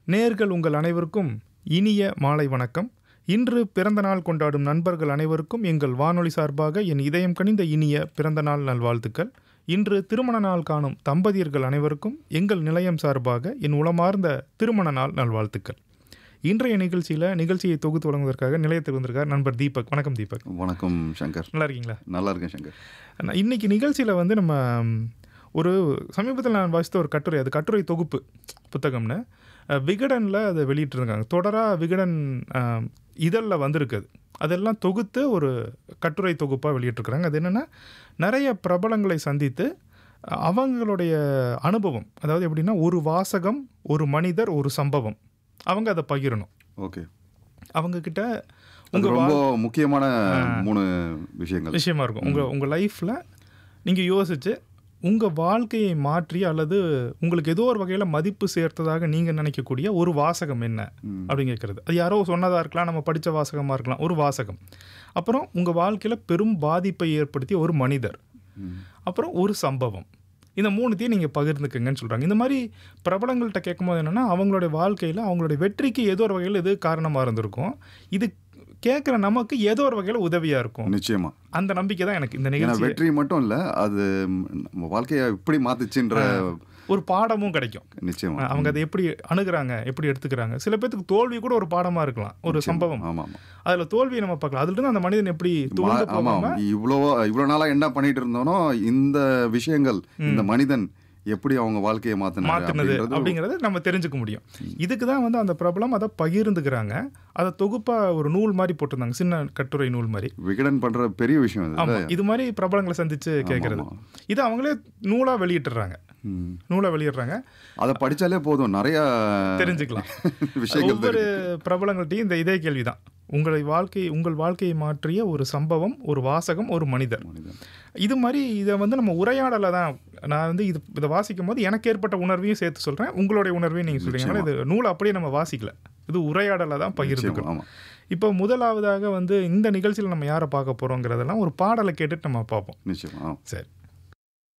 நேர்கள் உங்கள் அனைவருக்கும் இனிய மாலை வணக்கம் இன்று பிறந்த நாள் கொண்டாடும் நண்பர்கள் அனைவருக்கும் எங்கள் வானொலி சார்பாக என் இதயம் கனிந்த இனிய பிறந்த நாள் நல்வாழ்த்துக்கள் இன்று திருமண நாள் காணும் தம்பதியர்கள் அனைவருக்கும் எங்கள் நிலையம் சார்பாக என் உளமார்ந்த திருமண நாள் நல்வாழ்த்துக்கள் இன்றைய நிகழ்ச்சியில் நிகழ்ச்சியை தொகுத்து வழங்குவதற்காக நிலையத்தில் வந்திருக்கார் நண்பர் தீபக் வணக்கம் தீபக் வணக்கம் சங்கர் நல்லா இருக்கீங்களா நல்லா இருக்கேன் சங்கர் நான் இன்னைக்கு நிகழ்ச்சியில் வந்து நம்ம ம், ஒரு சமீபத்தில் நான் வாசித்த ஒரு கட்டுரை அது கட்டுரை தொகுப்பு புத்தகம்னு அஹ், விகடனில் அதை வெளியிட்டிருக்காங்க தொடராக விகடன் அஹ், இதழில் வந்திருக்கு அது அதெல்லாம் தொகுத்து ஒரு கட்டுரை தொகுப்பாக வெளியிட்டிருக்கிறாங்க அது என்னென்னா நிறைய பிரபலங்களை சந்தித்து அஹ், அவங்களுடைய அனுபவம் அதாவது எப்படின்னா ஒரு வாசகம் ஒரு மனிதர் ஒரு சம்பவம் அவங்க அதை பகிரணும் ஓகே அவங்கக்கிட்ட அது ரொம்ப முக்கியமான மூணு விஷயங்கள் விஷயமா இருக்கும் உங்கள் உங்கள் லைஃப்பில் நீங்கள் யோசிச்சு உங்கள் வாழ்க்கையை மாற்றி அல்லது உங்களுக்கு ஏதோ ஒரு வகையில் மதிப்பு சேர்த்ததாக நீங்கள் நினைக்கக்கூடிய ஒரு வாசகம் என்ன ம். அப்படின்னு கேட்குறது அது யாரோ சொன்னதாக இருக்கலாம் நம்ம படித்த வாசகமாக இருக்கலாம் ஒரு வாசகம் அப்புறம் உங்கள் வாழ்க்கையில் பெரும் பாதிப்பை ஏற்படுத்திய ஒரு மனிதர் ம். அப்புறம் ஒரு சம்பவம் இந்த மூணுத்தையும் நீங்கள் பகிர்ந்துக்குங்கன்னு சொல்கிறாங்க இந்த மாதிரி பிரபலங்கள்கிட்ட கேட்கும்போது என்னென்னா அவங்களுடைய வாழ்க்கையில் அவங்களுடைய வெற்றிக்கு ஏதோ ஒரு வகையில் இது காரணமாக இருந்திருக்கும் இது கேட்குற நமக்கு ஏதோ ஒரு வகையில் உதவியாக இருக்கும் நிச்சயமா அந்த நம்பிக்கை தான் எனக்கு இந்த ஏன்னா நிகழ்ச்சி வெற்றி மட்டும் இல்ல அது ம், நம்ம வாழ்க்கையை எப்படி மாத்துச்சுன்ற ஒரு பாடமும் கிடைக்கும் நிச்சயமா அவங்க அதை எப்படி அணுகுறாங்க எப்படி எடுத்துக்கிறாங்க சில பேத்துக்கு தோல்வி கூட ஒரு பாடமா இருக்கலாம் ஒரு சம்பவம் ஆமா ஆமா அதுல தோல்வியை நம்ம பார்க்கலாம் அதுல இருந்து அந்த மனிதன் எப்படி துவண்டு மா- ஆமா போகாம இவ்வளோ இவ்வளோ நாளா என்ன பண்ணிட்டு இருந்தோனோ இந்த விஷயங்கள் இந்த மனிதன் எப்படி அவங்க வாழ்க்கையை மாத்தினாரு மாத்துனது அப்படின்றது அப்படிங்கறத நம்ம தெரிஞ்சுக்க முடியும் இதுக்கு தான் வந்து அந்த பிரபலம் அதை பகிர்ந்துக்கிறாங்க அதை தொகுப்பா ஒரு நூல் மாதிரி போட்டிருந்தாங்க சின்ன கட்டுரை நூல் மாதிரி விகடன் பண்ற பெரிய விஷயம் இது ஆமா இது மாதிரி பிரபலங்களை சந்திச்சு கேட்கறது ஆமா. இது அவங்களே நூலா வெளியிட்டுறாங்க ம். நூலா வெளியிடுறாங்க அதை படிச்சாலே போதும் நிறைய தெரிஞ்சுக்கலாம் விஷயங்கள் ஒவ்வொரு பிரபலங்கள்ட்டையும் இந்த இதே கேள்விதான் உங்களை வாழ்க்கை உங்கள் வாழ்க்கையை மாற்றிய ஒரு சம்பவம் ஒரு வாசகம் ஒரு மனிதர் மனிதன் இது மாதிரி இதை வந்து நம்ம உரையாடலை தான் நான் வந்து இது இதை வாசிக்கும் போது எனக்கு ஏற்பட்ட உணர்வையும் சேர்த்து சொல்கிறேன் உங்களுடைய உணர்வையும் நீங்கள் சொல்றீங்க இது நூலை அப்படியே நம்ம வாசிக்கல இது உரையாடலை தான் பகிர்ந்துக்கணும் ஆமா இப்போ முதலாவதாக வந்து இந்த நிகழ்ச்சியில் நம்ம யாரை பார்க்க போகிறோங்கிறதெல்லாம் ஒரு பாடலை கேட்டுட்டு நம்ம பார்ப்போம் நிச்சயமா ஆமா. சரி